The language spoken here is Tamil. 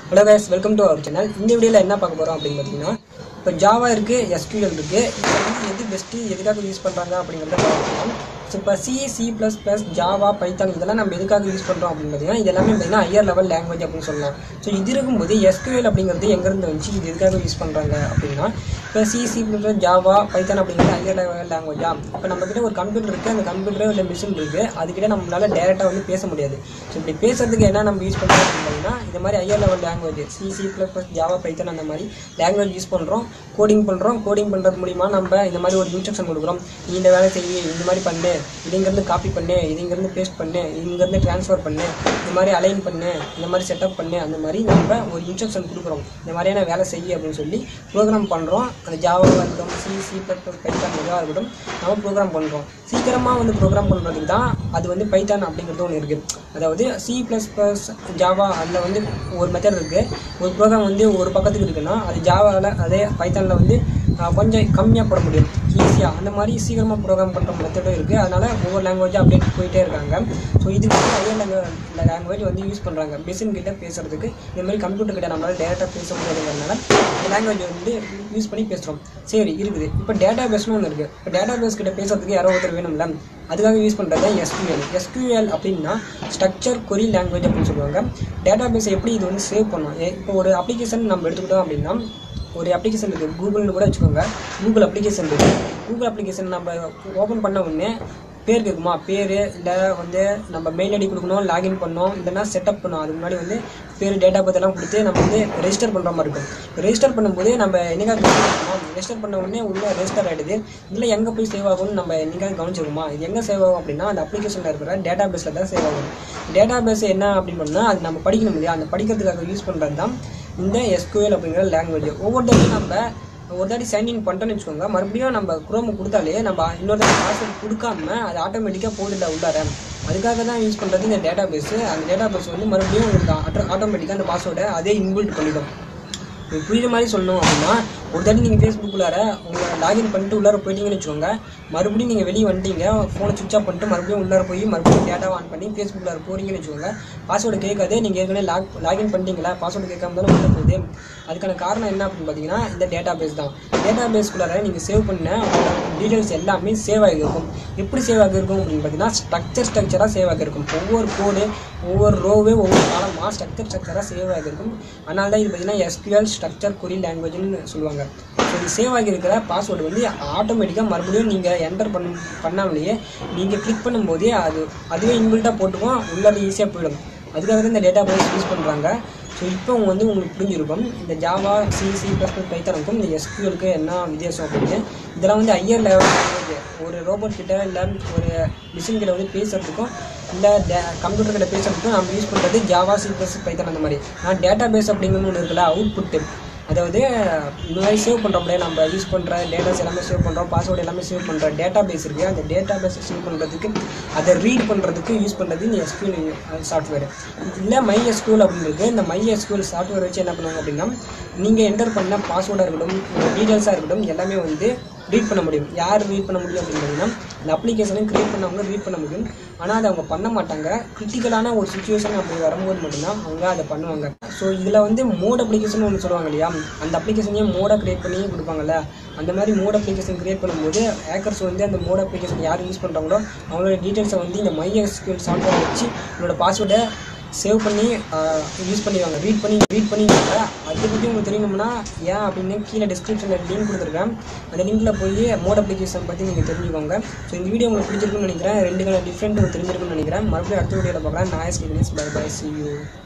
hello guys welcome to our channel இந்த வீடியோவில் என்ன பார்க்க போகிறோம் அப்படின்னு பார்த்தீங்கன்னா இப்போ ஜாவா இருக்குது எஸ்கியூஎல் இருக்குது இதில் வந்து எது பெஸ்ட்டு எதுக்காக யூஸ் பண்ணுறாங்க அப்படிங்கிறத பார்க்கலாம் ஸோ இப்போ C C plus plus Java Python இதெல்லாம் நம்ம எதுக்காக யூஸ் பண்ணுறோம் அப்படின்னு பார்த்தீங்கன்னா இது எல்லாமே பார்த்தீங்கன்னா ஹையர் லெவல் லாங்குவேஜ் அப்படின்னு சொல்லலாம் ஸோ இது இருக்கும்போது எஸ்கியூஎல் அப்படிங்கிறது எங்கேருந்து வந்துச்சு இது எதுக்காக யூஸ் பண்ணுறாங்க அப்படின்னா இப்போ C C plus Java Python அப்படிங்கிறது ஹையர் லெவல் லாங்குவேஜா இப்போ நம்மக்கிட்ட ஒரு கம்ப்யூட்டர் இருக்குது அந்த கம்ப்யூட்டர் இல்லை மிஷின் இருக்குது அதுக்கிட்ட நம்மளால டேரெக்டாக வந்து பேச முடியாது ஸோ இப்படி பேசுறதுக்கு என்ன நம்ம யூஸ் பண்ணுறோம் அப்படின்னா இந்த மாதிரி higher level language C C plus plus Java Python அந்த மாதிரி லாங்குவேஜ் யூஸ் பண்ணுறோம் கோடிங் பண்ணுறோம் கோடிங் பண்ணுறது மூலிமா நம்ம இந்த மாதிரி ஒரு இன்ஸ்ட்ரக்ஷன் கொடுக்குறோம் நீ இந்த வேலை செய்ய இந்த மாதிரி பண்ணு இது இங்கேருந்து காப்பி பண்ணு இது இங்கேருந்து பேஸ்ட் பண்ணு இங்கேருந்து ட்ரான்ஸ்ஃபர் பண்ணு இந்த மாதிரி அலைன் பண்ணு இந்த மாதிரி செட்டப் பண்ணு அந்த மாதிரி நம்ம ஒரு இன்ஸ்ட்ரக்ஷன் கொடுக்குறோம் இந்த மாதிரியான வேலை செய்ய அப்படின்னு சொல்லி ப்ரோக்ராம் பண்ணுறோம் அந்த ஜாவாவாக இருக்கட்டும் C C plus plus Python எதுவாக இருக்கட்டும் நம்ம ப்ரோக்ராம் பண்ணுறோம் சீக்கிரமாக வந்து ப்ரோக்ராம் பண்ணுறதுக்கு தான் அது வந்து பைத்தான் அப்படிங்கிறது ஒன்று இருக்குது அதாவது சி ப்ளஸ் ப்ளஸ் ஜாவா அதில் வந்து ஒரு மெத்தட் இருக்குது ஒரு ப்ரோக்ராம் வந்து ஒரு பக்கத்துக்கு இருக்குன்னா அது ஜாவாவில் அதே பைத்தானில் வந்து ஆஹ், கொஞ்சம் கம்மியாக போட முடியும் ஈஸியாக அந்த மாதிரி சீக்கிரமாக ப்ரோக்ராம் பண்ணுற மெத்தடும் இருக்குது அதனால் ஒவ்வொரு லாங்குவேஜாக அப்டேட் போயிட்டே இருக்காங்க ஸோ இதுக்கு வந்து ஹையர் லாங்குவேஜ் வந்து யூஸ் பண்ணுறாங்க மிஷின் கிட்ட பேசுகிறதுக்கு இந்த மாதிரி கம்ப்யூட்டர் கிட்ட நம்மளால் டேரெக்டாக பேச முடியாதுங்கிறதுனால இந்த லாங்குவேஜ் வந்து யூஸ் பண்ணி பேசுகிறோம் சரி இருக்குது இப்போ டேட்டா பேஸ்னு ஒன்று இருக்குது இப்போ டேட்டா பேஸ் கிட்ட பேசுறதுக்கு யாரோ ஒருத்தர் வேணும்ல அதுக்காக யூஸ் பண்ணுறது தான் எஸ்கியூஎல் எஸ்கியூஎல் அப்படின்னா ஸ்ட்ரக்சர் கொரி லாங்குவேஜ் அப்படின்னு சொல்லுவாங்க டேட்டா பேஸை எப்படி இது வந்து சேவ் பண்ணும் ஏ- இப்போ ஒரு அப்ளிகேஷன் நம்ம எடுத்துக்கிட்டோம் அப்படின்னா ஒரு அப்ளிகேஷன் இருக்குது கூகுள்னு கூட வச்சுக்கோங்க கூகுள் அப்ளிகேஷன் இருக்குது கூகுள் அப்ளிகேஷன் நம்ம ஓப்பன் பண்ண உடனே பேர் கேட்குமா பேர் இல்லை வந்து நம்ம மெயில் ஐடி கொடுக்கணும் லாகின் பண்ணோம் இல்லைன்னா செட்டப் பண்ணோம் அதுக்கு முன்னாடி வந்து பேர் டேட்டா பற்றி எல்லாம் கொடுத்து நம்ம வந்து ரெஜிஸ்டர் பண்ணுற மாதிரி இருக்கும் ரெஜிஸ்டர் பண்ணும்போது நம்ம என்னைக்காக ரெஜிஸ்டர் பண்ண உடனே உள்ள ரெஜிஸ்டர் ஆகிடுது இதில் எங்கே போய் சேவ் ஆகும்னு நம்ம என்னைக்காவது கவனிச்சிருக்குமா இது எங்கே சேவ் ஆகும் அப்படின்னா அந்த அப்ளிகேஷனில் இருக்கிற டேட்டா பேஸில் தான் சேவ் ஆகும் டேட்டா பேஸ் என்ன அப்படின்னு பண்ணால் அது நம்ம படிக்கணும் இல்லையா அந்த படிக்கிறதுக்காக யூஸ் பண்ணுறது தான் இந்த எஸ்கியூஎல் அப்படிங்கிற லாங்குவேஜ் ஒவ்வொரு தடவையும் நம்ம ஒரு தாட்டி சைன் இன் பண்ணிட்டோம்னு வச்சுக்கோங்க மறுபடியும் நம்ம குரோம் கொடுத்தாலே நம்ம இன்னொரு தாட்டி பாஸ்வேர்ட் கொடுக்காம அது ஆட்டோமேட்டிக்காக போட்டுல உள்ளார அதுக்காக தான் யூஸ் பண்ணுறது இந்த டேட்டா பேஸ் அந்த டேட்டா பேஸ் வந்து மறுபடியும் உங்களுக்கு ஆட்டோமேட்டிக்காக அந்த பாஸ்வேர்டை அதே இன்பில்ட் பண்ணிடும் உங்களுக்கு புரியுற மாதிரி சொல்லணும் அப்படின்னா ஒரு தாட்டி நீங்கள் ஃபேஸ்புக்குள்ளார உங்களை லாகின் பண்ணிட்டு உள்ளார போயிட்டீங்கன்னு வச்சுக்கோங்க மறுபடியும் நீங்கள் வெளியே வந்துட்டீங்க ஃபோனை சுவிச் ஆஃப் பண்ணிட்டு மறுபடியும் உள்ளார போய் மறுபடியும் டேட்டாவை ஆன் பண்ணி ஃபேஸ்புக்கில் போகிறீங்கன்னு வச்சுக்கோங்க பாஸ்வேர்டு கேட்காது நீங்கள் ஏற்கனவே லாக் லாகின் பண்ணிட்டீங்களா பாஸ்வேர்டு கேட்காம தானே உள்ள போகுது அதுக்கான காரணம் என்ன அப்படின்னு பார்த்தீங்கன்னா இந்த டேட்டா பேஸ் தான் டேட்டா பேஸ்க்குள்ளார நீங்கள் சேவ் பண்ண டீட்டெயில்ஸ் எல்லாமே சேவ் ஆகியிருக்கும் எப்படி சேவ் ஆகியிருக்கும் அப்படின்னு பார்த்தீங்கன்னா ஸ்ட்ரக்சர் ஸ்ட்ரக்சராக சேவ் ஆகியிருக்கும் ஒவ்வொரு கோடு ஒவ்வொரு ரோவே ஒவ்வொரு காலமாக ஸ்ட்ரக்சர் ஸ்ட்ரக்சராக சேவ் ஆகியிருக்கும் அதனால தான் இது பார்த்தீங்கன்னா எஸ்கியூஎல் ஸ்ட்ரக்சர் கொரி லாங்குவேஜ்னு சொல்லுவாங்க ஸோ இது சேவ் ஆகியிருக்கிற பாஸ்வேர்டு வந்து ஆட்டோமேட்டிக்காக மறுபடியும் நீங்கள் என்டர் பண்ண பண்ணாமலேயே நீங்கள் கிளிக் பண்ணும்போதே அது அதுவே இன்பில்ட்டாக போட்டுக்கும் உள்ளார ஈஸியாக போயிடும் அதுக்காக தான் இந்த டேட்டா பேஸ் யூஸ் பண்ணுறாங்க ஸோ இப்போ வந்து உங்களுக்கு புரிஞ்சிருக்கும் இந்த Java C C plus plus பைத்தனுக்கும் இந்த எஸ்கியூலுக்கு என்ன வித்தியாசம் அப்படின்னு இதெல்லாம் வந்து ஹையர் லெவல் ஒரு ரோபோட் கிட்ட இல்லை ஒரு மிஷின் கிட்ட வந்து பேசுறதுக்கும் இல்லை கம்ப்யூட்டர் கிட்ட பேசுறதுக்கும் நம்ம யூஸ் பண்ணுறது ஜாவா சி ப்ளஸ் பைத்தன் அந்த மாதிரி ஆனால் டேட்டா பேஸ் அப்படிங்கிறது ஒன்று இருக்குல்ல அவுட்புட்டு அதாவது இந்த மாதிரி சேவ் பண்ணுறோம்ல நம்ம யூஸ் பண்ணுற டேட்டாஸ் எல்லாமே சேவ் பண்ணுறோம் பாஸ்வேர்டு எல்லாமே சேவ் பண்ணுற டேட்டா பேஸ் இருக்குது அந்த டேட்டா பேஸை சேவ் பண்ணுறதுக்கு அதை ரீட் பண்ணுறதுக்கு யூஸ் பண்ணுறது இந்த எஸ்கியூல் சாஃப்ட்வேர் இல்லை மை எஸ்கியூல் அப்படின்றது இந்த மை எஸ்கியூல் சாஃப்ட்வேர் வச்சு என்ன பண்ணுவாங்க அப்படின்னா நீங்கள் என்டர் பண்ண பாஸ்வேர்டாக இருக்கட்டும் டீட்டெயில்ஸாக இருக்கட்டும் எல்லாமே வந்து ரீட் பண்ண முடியும் யார் ரீட் பண்ண முடியும் அப்படின்னு பார்த்தீங்கன்னா இந்த அப்ளிகேஷனை க்ரியேட் பண்ணவங்க ரீட் பண்ண முடியும் ஆனால் அதை அவங்க பண்ண மாட்டாங்க கிரிட்டிக்கலான ஒரு சுச்சுவேஷன் அப்படி வரும்போது மட்டும்தான் அவங்க அதை பண்ணுவாங்க ஸோ இதில் வந்து மோட் அப்ளிகேஷன் ஒன்று சொல்லுவாங்க இல்லையா அந்த அப்ளிகேஷனையே மோடாக க்ரியேட் பண்ணி கொடுப்பாங்கல்ல அந்த மாதிரி மோட் அப்ளிகேஷன் க்ரியேட் பண்ணும்போது ஹேக்கர்ஸ் வந்து அந்த மோட் அப்ளிகேஷன் யார் யூஸ் பண்ணுறாங்களோ அவங்களோட டீட்டெயில்ஸை வந்து இந்த மை எஸ்கியூஎல் சாஃப்ட்வேர் வச்சு உங்களோட பாஸ்வேர்டை சேவ் பண்ணி யூஸ் பண்ணிடுவாங்க ரீட் பண்ணி ரீட் பண்ணி அதை பற்றி உங்களுக்கு தெரியணும்னா ஏன் அப்படின்னு கீழே டிஸ்கிரிப்ஷனில் லிங்க் கொடுத்துருக்கேன் அந்த லிங்க்கில் போய் மோட் அப்ளிகேஷன் பற்றி நீங்கள் தெரிஞ்சுக்கோங்க ஸோ இந்த வீடியோ உங்களுக்கு பிடிச்சிருக்குன்னு நினைக்கிறேன் ரெண்டு டிஃப்ரெண்ட் உங்களுக்கு தெரிஞ்சிருக்குன்னு நினைக்கிறேன் மறுபடியும் அடுத்த வீடியோவில் பார்க்கலாம் nice bye bye see you